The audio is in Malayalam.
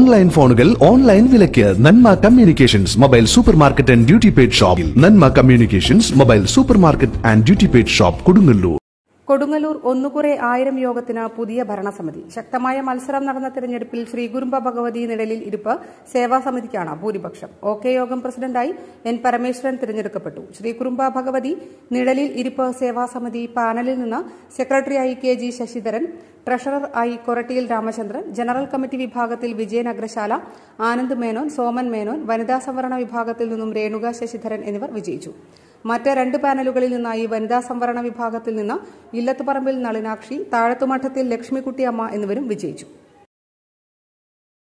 ഓൺലൈൻ ഫോണുകൾ ഓൺലൈൻ വിലയ്ക്ക് Nanma communications mobile super market and duty paid shop Nanma communications mobile super market and duty paid shop Kodungallur Kodungallur ഒന്നുകുറെ ആയിരം യോഗത്തിന് പുതിയ ഭരണസമിതി ശക്തമായ മത്സരം നടന്ന തെരഞ്ഞെടുപ്പിൽ ശ്രീകുരുമ്പ ഭഗവതി നിഴലിൽ ഇരിപ്പ് സേവാസമിതിക്കാണ് ഭൂരിപക്ഷം ഒ കെ യോഗം പ്രസിഡന്റായി എൻ പരമേശ്വരൻ തിരഞ്ഞെടുക്കപ്പെട്ടു ശ്രീകുരുമ്പ ഭഗവതി നിഴലിൽ ഇരിപ്പ് സേവാസമിതി പാനലിൽ നിന്ന് സെക്രട്ടറിയായി കെ ജി ശശിധരൻ ട്രഷറർ ആയി കൊരട്ടിയിൽ രാമചന്ദ്രൻ ജനറൽ കമ്മിറ്റി വിഭാഗത്തിൽ വിജയൻ അഗ്രശാല ആനന്ദ് മേനോൻ സോമൻ മേനോൻ വനിതാ സംവരണ വിഭാഗത്തിൽ നിന്നും രേണുക ശശിധരൻ എന്നിവർ വിജയിച്ചു മറ്റ് രണ്ട് പാനലുകളിൽ നിന്നായി വനിതാ സംവരണ വിഭാഗത്തിൽ നിന്ന് ഇല്ലത്തുപറമ്പിൽ നളിനാക്ഷി താഴത്തുമഠത്തിൽ ലക്ഷ്മിക്കുട്ടി അമ്മ എന്നിവരും വിജയിച്ചു